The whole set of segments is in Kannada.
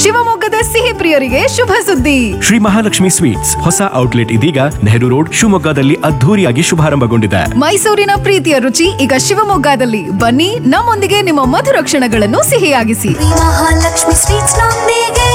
ಶಿವಮೊಗ್ಗದ ಸಿಹಿ ಪ್ರಿಯರಿಗೆ ಶುಭ ಸುದ್ದಿ ಶ್ರೀ ಮಹಾಲಕ್ಷ್ಮಿ ಸ್ವೀಟ್ಸ್ ಹೊಸ ಔಟ್ಲೆಟ್ ಇದೀಗ ನೆಹರು ರೋಡ್ ಶಿವಮೊಗ್ಗದಲ್ಲಿ ಅದ್ಧೂರಿಯಾಗಿ ಶುಭಾರಂಭಗೊಂಡಿದೆ ಮೈಸೂರಿನ ಪ್ರೀತಿಯ ರುಚಿ ಈಗ ಶಿವಮೊಗ್ಗದಲ್ಲಿ ಬನ್ನಿ ನಮ್ಮೊಂದಿಗೆ ನಿಮ್ಮ ಮಧುರ ಕ್ಷಣಗಳನ್ನು ಸಿಹಿಯಾಗಿಸಿ ಮಹಾಲಕ್ಷ್ಮಿ ಸ್ವೀಟ್ಸ್ ನೊಂದಿಗೆ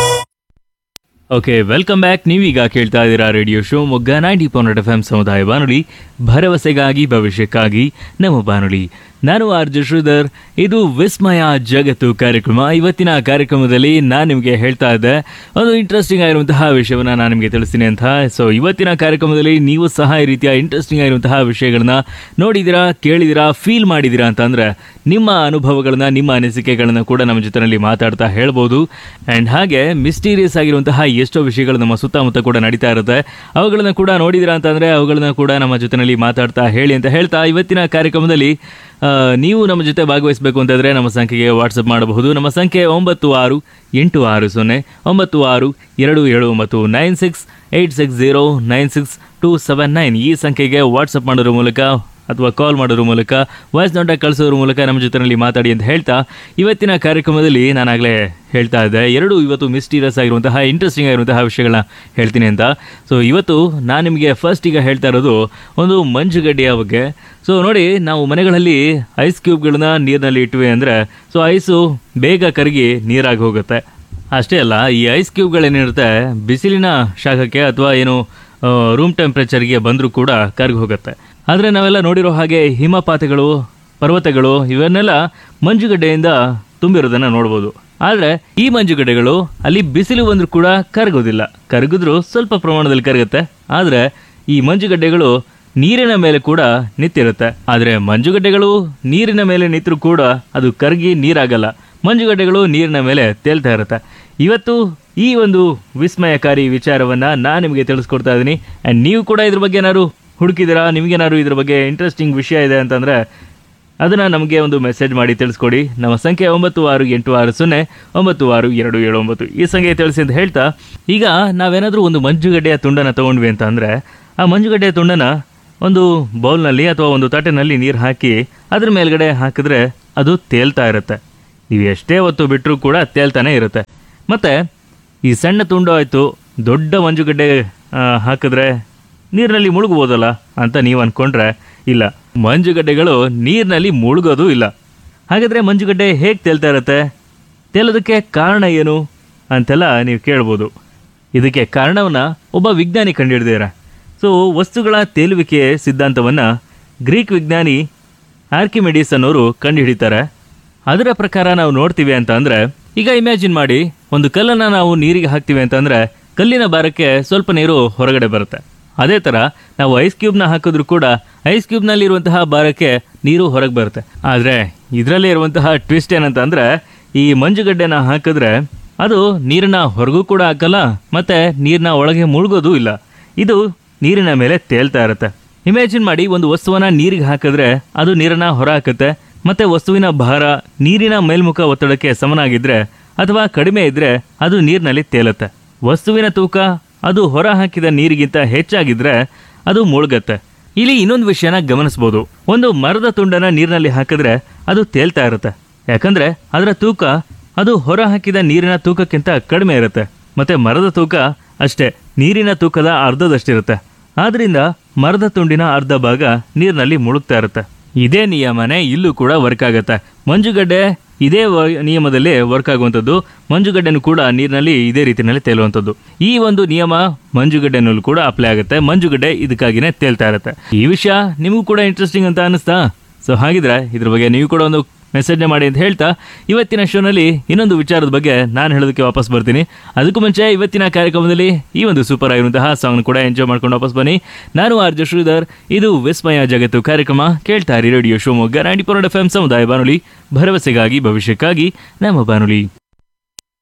ಓಕೆ ವೆಲ್ಕಮ್ ಬ್ಯಾಕ್ ನೀವೀಗ ಕೇಳ್ತಾ ಇದ್ದೀರಾ radio Shivamogga ninety point F M ಸಮುದಾಯ ಬಾನುಲಿ ಭರವಸೆಗಾಗಿ ಭವಿಷ್ಯಕ್ಕಾಗಿ ನಮ್ಮ ಬಾನುಲಿ ನಾನು ಆರ್ ಜೆ ಶ್ರೀಧರ್ ಇದು ವಿಸ್ಮಯ ಜಗತ್ತು ಕಾರ್ಯಕ್ರಮ ಇವತ್ತಿನ ಕಾರ್ಯಕ್ರಮದಲ್ಲಿ ನಾನು ನಿಮಗೆ ಹೇಳ್ತಾ ಇದ್ದೆ ಒಂದು ಇಂಟ್ರೆಸ್ಟಿಂಗ್ ಆಗಿರುವಂತಹ ವಿಷಯವನ್ನು ನಾನು ನಿಮಗೆ ತಿಳಿಸ್ತೀನಿ ಅಂತ ಸೊ ಇವತ್ತಿನ ಕಾರ್ಯಕ್ರಮದಲ್ಲಿ ನೀವು ಸಹ ಈ ರೀತಿಯ ಇಂಟ್ರೆಸ್ಟಿಂಗ್ ಆಗಿರುವಂತಹ ವಿಷಯಗಳನ್ನ ನೋಡಿದ್ದೀರಾ ಕೇಳಿದ್ದೀರಾ ಫೀಲ್ ಮಾಡಿದ್ದೀರಾ ಅಂತಂದ್ರೆ ನಿಮ್ಮ ಅನುಭವಗಳನ್ನ ನಿಮ್ಮ ಅನಿಸಿಕೆಗಳನ್ನ ಕೂಡ ನಮ್ಮ ಜೊತೆನಲ್ಲಿ ಮಾತಾಡ್ತಾ ಹೇಳ್ಬೋದು ಆ್ಯಂಡ್ ಹಾಗೆ ಮಿಸ್ಟೀರಿಯಸ್ ಆಗಿರುವಂತಹ ಎಷ್ಟೋ ವಿಷಯಗಳು ನಮ್ಮ ಸುತ್ತಮುತ್ತ ಕೂಡ ನಡೀತಾ ಇರುತ್ತೆ ಅವುಗಳನ್ನ ಕೂಡ ನೋಡಿದಿರಾ ಅಂತಂದ್ರೆ ಅವುಗಳನ್ನ ಕೂಡ ನಮ್ಮ ಜೊತೆನಲ್ಲಿ ಮಾತಾಡ್ತಾ ಹೇಳಿ ಅಂತ ಹೇಳ್ತಾ ಇವತ್ತಿನ ಕಾರ್ಯಕ್ರಮದಲ್ಲಿ ಆ, ನೀವು ನಮ್ಮ ಜೊತೆ ಭಾಗವಹಿಸಬೇಕು ಅಂತಂದ್ರೆ ನಮ್ಮ ಸಂಖ್ಯೆಗೆ ವಾಟ್ಸಪ್ ಮಾಡಬಹುದು ನಮ್ಮ ಸಂಖ್ಯೆ ಒಂಬತ್ತು ಆರು ಎಂಟು ಆರು ಸೊನ್ನೆ ಒಂಬತ್ತು ಆರು ಎರಡು ಏಳು ಒಂಬತ್ತು nine six eight six zero nine six two seven nine ಈ ಸಂಖ್ಯೆಗೆ ವಾಟ್ಸಪ್ ಮಾಡೋದ್ರ ಮೂಲಕ ಅಥವಾ ಕಾಲ್ ಮಾಡೋದ್ರ ಮೂಲಕ ವಾಯ್ಸ್ ನೋಟ ಕಳಿಸೋದ್ರ ಮೂಲಕ ನಮ್ಮ ಜೊತೆನಲ್ಲಿ ಮಾತಾಡಿ ಅಂತ ಹೇಳ್ತಾ ಇವತ್ತಿನ ಕಾರ್ಯಕ್ರಮದಲ್ಲಿ ನಾನಾಗಲೇ ಹೇಳ್ತಾ ಇದ್ದೆ ಎರಡು ಇವತ್ತು ಮಿಸ್ಟೀರಿಯಸ್ ಆಗಿರುವಂತಹ ಇಂಟ್ರೆಸ್ಟಿಂಗ್ ಆಗಿರುವಂತಹ ವಿಷಯಗಳನ್ನ ಹೇಳ್ತೀನಿ ಅಂತ ಸೊ ಇವತ್ತು ನಾನು ನಿಮಗೆ ಫಸ್ಟ್ ಈಗ ಹೇಳ್ತಾ ಇರೋದು ಒಂದು ಮಂಜುಗಡ್ಡೆಯ ಬಗ್ಗೆ ಸೊ ನೋಡಿ ನಾವು ಮನೆಗಳಲ್ಲಿ ಐಸ್ ಕ್ಯೂಬ್ಗಳನ್ನ ನೀರಿನಲ್ಲಿ ಇಟ್ವಿ ಅಂದರೆ ಸೊ ಐಸು ಬೇಗ ಕರಗಿ ನೀರಾಗಿ ಹೋಗುತ್ತೆ ಅಷ್ಟೇ ಅಲ್ಲ ಈ ಐಸ್ ಕ್ಯೂಬ್ಗಳೇನಿರುತ್ತೆ ಬಿಸಿಲಿನ ಶಾಖಕ್ಕೆ ಅಥವಾ ಏನು ರೂಮ್ ಟೆಂಪ್ರೇಚರ್ಗೆ ಬಂದರೂ ಕೂಡ ಕರಗಿ ಹೋಗುತ್ತೆ ಆದರೆ ನಾವೆಲ್ಲ ನೋಡಿರೋ ಹಾಗೆ ಹಿಮಪಾತಗಳು ಪರ್ವತಗಳು ಇವನ್ನೆಲ್ಲ ಮಂಜುಗಡ್ಡೆಯಿಂದ ತುಂಬಿರೋದನ್ನು ನೋಡ್ಬೋದು ಆದರೆ ಈ ಮಂಜುಗಡ್ಡೆಗಳು ಅಲ್ಲಿ ಬಿಸಿಲು ಬಂದರೂ ಕೂಡ ಕರಗೋದಿಲ್ಲ ಕರಗಿದ್ರೂ ಸ್ವಲ್ಪ ಪ್ರಮಾಣದಲ್ಲಿ ಕರಗುತ್ತೆ ಆದರೆ ಈ ಮಂಜುಗಡ್ಡೆಗಳು ನೀರಿನ ಮೇಲೆ ಕೂಡ ನಿಂತಿರುತ್ತೆ ಆದರೆ ಮಂಜುಗಡ್ಡೆಗಳು ನೀರಿನ ಮೇಲೆ ನಿಂತರೂ ಕೂಡ ಅದು ಕರಗಿ ನೀರಾಗಲ್ಲ ಮಂಜುಗಡ್ಡೆಗಳು ನೀರಿನ ಮೇಲೆ ತೇಲ್ತಾ ಇರುತ್ತೆ ಇವತ್ತು ಈ ಒಂದು ವಿಸ್ಮಯಕಾರಿ ವಿಚಾರವನ್ನು ನಾನು ನಿಮಗೆ ತಿಳಿಸ್ಕೊಡ್ತಾ ಇದ್ದೀನಿ ಆ್ಯಂಡ್ ನೀವು ಕೂಡ ಇದ್ರ ಬಗ್ಗೆ ಏನಾದ್ರು ಹುಡುಕಿದ್ದೀರಾ ನಿಮಗೇನಾದ್ರು ಇದ್ರ ಬಗ್ಗೆ ಇಂಟ್ರೆಸ್ಟಿಂಗ್ ವಿಷಯ ಇದೆ ಅಂತಂದರೆ ಅದನ್ನು ನಮಗೆ ಒಂದು ಮೆಸೇಜ್ ಮಾಡಿ ತಿಳಿಸ್ಕೊಡಿ ನಮ್ಮ ಸಂಖ್ಯೆ ಒಂಬತ್ತು ಆರು ಎಂಟು ಆರು ಸೊನ್ನೆ ಒಂಬತ್ತು ಆರು ಎರಡು ಏಳು ಒಂಬತ್ತು ಈ ಸಂಖ್ಯೆ ತಿಳಿಸಿ ಅಂತ ಹೇಳ್ತಾ ಈಗ ನಾವೇನಾದರೂ ಒಂದು ಮಂಜುಗಡ್ಡೆಯ ತುಂಡನ್ನು ತೊಗೊಂಡ್ವಿ ಅಂತ ಅಂದರೆ ಆ ಮಂಜುಗಡ್ಡೆಯ ತುಂಡನ್ನು ಒಂದು ಬೌಲ್ನಲ್ಲಿ ಅಥವಾ ಒಂದು ತಟ್ಟೆನಲ್ಲಿ ನೀರು ಹಾಕಿ ಅದ್ರ ಮೇಲ್ಗಡೆ ಹಾಕಿದ್ರೆ ಅದು ತೇಲ್ತಾ ಇರುತ್ತೆ ನೀವು ಎಷ್ಟೇ ಹೊತ್ತು ಬಿಟ್ಟರೂ ಕೂಡ ತೇಲ್ತಾನೆ ಇರುತ್ತೆ ಮತ್ತು ಈ ಸಣ್ಣ ತುಂಡು ಆಯಿತು ದೊಡ್ಡ ಮಂಜುಗಡ್ಡೆ ಆ, ಹಾಕಿದ್ರೆ ನೀರಿನಲ್ಲಿ ಮುಳುಗ್ಬೋದಲ್ಲ ಅಂತ ನೀವು ಅಂದ್ಕೊಂಡ್ರೆ ಇಲ್ಲ ಮಂಜುಗಡ್ಡೆಗಳು ನೀರಿನಲ್ಲಿ ಮುಳುಗೋದು ಇಲ್ಲ ಹಾಗಾದರೆ ಮಂಜುಗಡ್ಡೆ ಹೇಗೆ ತೇಲ್ತಾ ಇರುತ್ತೆ ತೇಲೋದಕ್ಕೆ ಕಾರಣ ಏನು ಅಂತೆಲ್ಲ ನೀವು ಕೇಳ್ಬೋದು ಇದಕ್ಕೆ ಕಾರಣವನ್ನು ಒಬ್ಬ ವಿಜ್ಞಾನಿ ಕಂಡುಹಿಡಿದಿದ್ದಾರೆ ಸೊ ವಸ್ತುಗಳ ತೇಲುವಿಕೆ ಸಿದ್ಧಾಂತವನ್ನು ಗ್ರೀಕ್ ವಿಜ್ಞಾನಿ ಆರ್ಕಿಮಿಡೀಸ್ ಅನ್ನೋರು ಕಂಡುಹಿಡಿತಾರೆ ಅದರ ಪ್ರಕಾರ ನಾವು ನೋಡ್ತೀವಿ ಅಂತ ಅಂದರೆ ಈಗ ಇಮ್ಯಾಜಿನ್ ಮಾಡಿ ಒಂದು ಕಲ್ಲನ್ನು ನಾವು ನೀರಿಗೆ ಹಾಕ್ತೀವಿ ಅಂತಂದರೆ ಕಲ್ಲಿನ ಭಾರಕ್ಕೆ ಸ್ವಲ್ಪ ನೀರು ಹೊರಗಡೆ ಬರುತ್ತೆ ಅದೇ ಥರ ನಾವು ಐಸ್ ಕ್ಯೂಬ್ನ ಹಾಕಿದ್ರು ಕೂಡ ಐಸ್ ಕ್ಯೂಬ್ನಲ್ಲಿರುವಂತಹ ಭಾರಕ್ಕೆ ನೀರು ಹೊರಗೆ ಬರುತ್ತೆ ಆದರೆ ಇದರಲ್ಲಿ ಇರುವಂತಹ ಟ್ವಿಸ್ಟ್ ಏನಂತ ಅಂದರೆ ಈ ಮಂಜುಗಡ್ಡೆನ ಹಾಕಿದ್ರೆ ಅದು ನೀರನ್ನ ಹೊರಗೂ ಕೂಡ ಹಾಕಲ್ಲ ಮತ್ತೆ ನೀರಿನ ಒಳಗೆ ಮುಳುಗೋದು ಇಲ್ಲ ಇದು ನೀರಿನ ಮೇಲೆ ತೇಲ್ತಾ ಇರುತ್ತೆ ಇಮ್ಯಾಜಿನ್ ಮಾಡಿ ಒಂದು ವಸ್ತುವನ್ನ ನೀರಿಗೆ ಹಾಕಿದ್ರೆ ಅದು ನೀರನ್ನ ಹೊರ ಹಾಕುತ್ತೆ ಮತ್ತೆ ವಸ್ತುವಿನ ಭಾರ ನೀರಿನ ಮೇಲ್ಮುಖ ಒತ್ತಡಕ್ಕೆ ಸಮನಾಗಿದ್ರೆ ಅಥವಾ ಕಡಿಮೆ ಇದ್ರೆ ಅದು ನೀರಿನಲ್ಲಿ ತೇಲುತ್ತೆ ವಸ್ತುವಿನ ತೂಕ ಅದು ಹೊರ ಹಾಕಿದ ನೀರಿಗಿಂತ ಹೆಚ್ಚಾಗಿದ್ರೆ ಅದು ಮುಳುಗತ್ತೆ ಇಲ್ಲಿ ಇನ್ನೊಂದು ವಿಷಯನ ಗಮನಿಸ್ಬೋದು ಒಂದು ಮರದ ತುಂಡನ್ನ ನೀರಿನಲ್ಲಿ ಹಾಕಿದ್ರೆ ಅದು ತೇಲ್ತಾ ಇರುತ್ತೆ ಯಾಕಂದ್ರೆ ಅದರ ತೂಕ ಅದು ಹೊರ ಹಾಕಿದ ನೀರಿನ ತೂಕಕ್ಕಿಂತ ಕಡಿಮೆ ಇರುತ್ತೆ ಮತ್ತೆ ಮರದ ತೂಕ ಅಷ್ಟೇ ನೀರಿನ ತೂಕದ ಅರ್ಧದಷ್ಟಿರುತ್ತೆ ಆದ್ರಿಂದ ಮರದ ತುಂಡಿನ ಅರ್ಧ ಭಾಗ ನೀರಿನಲ್ಲಿ ಮುಳುಗ್ತಾ ಇರುತ್ತೆ ಇದೇ ನಿಯಮನೇ ಇಲ್ಲೂ ಕೂಡ ವರ್ಕ್ ಆಗುತ್ತೆ ಮಂಜುಗಡ್ಡೆ ಇದೇ ವ- ನಿಯಮದಲ್ಲಿ ವರ್ಕ್ ಆಗುವಂಥದ್ದು ಮಂಜುಗಡ್ಡೆನೂ ಕೂಡ ನೀರಿನಲ್ಲಿ ಇದೇ ರೀತಿಯಲ್ಲಿ ತೇಲುವಂಥದ್ದು ಈ ಒಂದು ನಿಯಮ ಮಂಜುಗಡ್ಡೆನಲ್ಲೂ ಕೂಡ ಅಪ್ಲೈ ಆಗುತ್ತೆ ಮಂಜುಗಡ್ಡೆ ಇದಕ್ಕಾಗಿನೇ ತೇಲ್ತಾ ಇರುತ್ತೆ ಈ ವಿಷಯ ನಿಮಗೂ ಕೂಡ ಇಂಟ್ರೆಸ್ಟಿಂಗ್ ಅಂತ ಅನಿಸ್ತಾ ಸೊ ಹಾಗಿದ್ರೆ ಇದ್ರ ಬಗ್ಗೆ ನೀವು ಕೂಡ ಒಂದು ಮೆಸೇಜ್ನ ಮಾಡಿ ಅಂತ ಹೇಳ್ತಾ ಇವತ್ತಿನ ಶೋನಲ್ಲಿ ಇನ್ನೊಂದು ವಿಚಾರದ ಬಗ್ಗೆ ನಾನು ಹೇಳೋದಕ್ಕೆ ವಾಪಸ್ ಬರ್ತೀನಿ ಅದಕ್ಕೂ ಮುಂಚೆ ಇವತ್ತಿನ ಕಾರ್ಯಕ್ರಮದಲ್ಲಿ ಈ ಒಂದು ಸೂಪರ್ ಆಗಿರುವಂತಹ ಸಾಂಗ್ ಕೂಡ ಎಂಜಾಯ್ ಮಾಡ್ಕೊಂಡು ವಾಪಸ್ ಬನ್ನಿ ನಾನು ಆರ್ ಜೆ ಶ್ರೀಧರ್ ಇದು ವಿಸ್ಮಯ ಜಗತ್ತು ಕಾರ್ಯಕ್ರಮ ಕೇಳ್ತಾ ಇರಿ radio Shivamogga ninety four F M ಸಮುದಾಯ ಬಾನುಲಿ ಭರವಸೆಗಾಗಿ ಭವಿಷ್ಯಕ್ಕಾಗಿ ನಮ್ಮ ಬಾನುಲಿ